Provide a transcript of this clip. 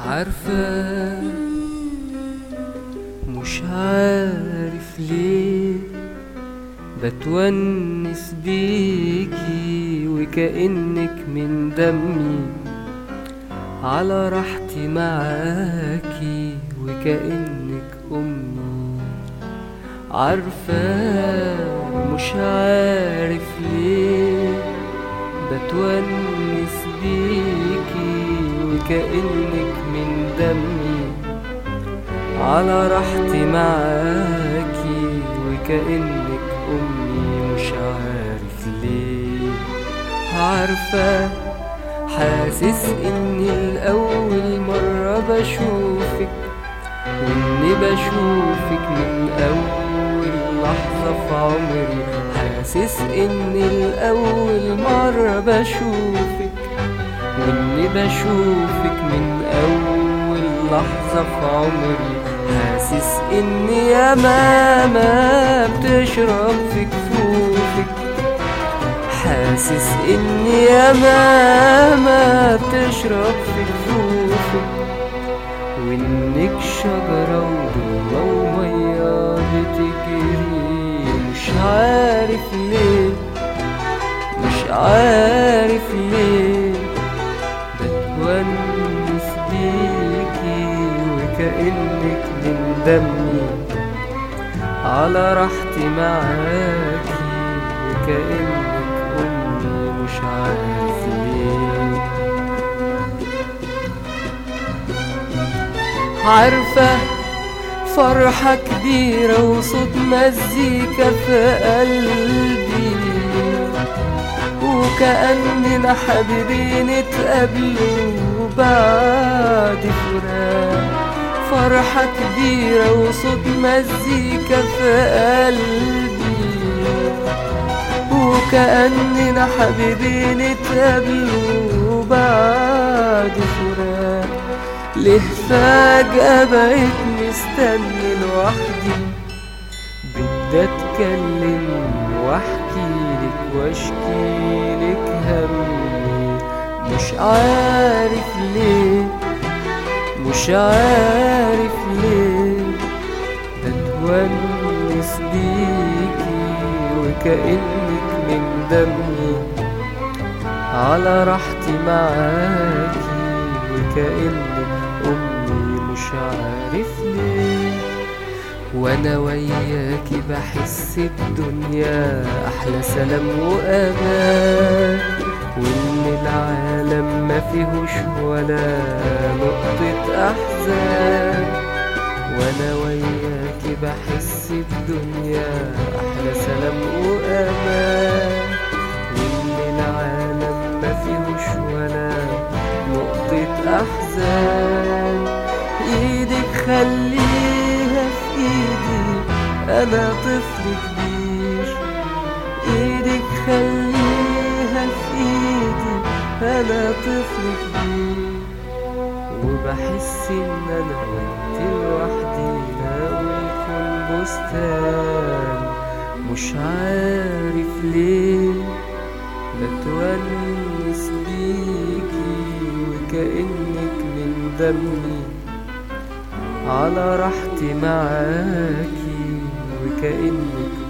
عارفة مش عارف ليه بتونس بيكي وكأنك من دمي على راحتي معاكي وكأنك أمي عارفة مش عارف ليه بتونس بيكي وكأنك من دمي على راحتي معاكي وكأنك أمي مش عارف ليه عارفة حاسس إني الأول مرة بشوفك وإني بشوفك من أول لحظة في عمري حاسس إني الأول مرة بشوفك وإني بشوفك من أول لحظة في عمري حاسس إني يا ماما بتشرب في كفوفك حاسس إني يا ماما بتشرب في كفوفك وإنك شجرة وضلة ومية بتجري مش عارف ليه مش عارف ليه بتونس بيكي وكأنك من دمي على راحتي معاكي وكأنك أمي مش عارف ليه عارفة فرحة كبيرة وصوت مزيكا في قلبي وكأننا حبيبين اتقابلوا بعد فراق فرحة كبيرة وصوت مزيكا في قلبي وكأننا حبيبين اتقابلوا بعد فراق ليه فجأة بقيت مستني لوحدي بدي اتكلم واحكي لك واشكي لك همي مش عارف ليه مش عارف ليه بتونس بيكي وكأنك من دمي على راحتي معاكي وكأنك أمي مش عارف ليه وانا وياكي بحس الدنيا احلى سلام وامان وان العالم ما فيهوش ولا نقطة احزان وانا وياكي بحس الدنيا احلى سلام وامان وان العالم ما فيهوش ولا نقطة احزان ايدك خليها في ايدي انا طفل كبير ايدك خليها في ايدي انا طفل كبير وبحس ان انا وانت لوحدينا ونكون بستان مش عارف ليه بتونس بيكي وكأنك من دمي على راحتي معاكي وكأنك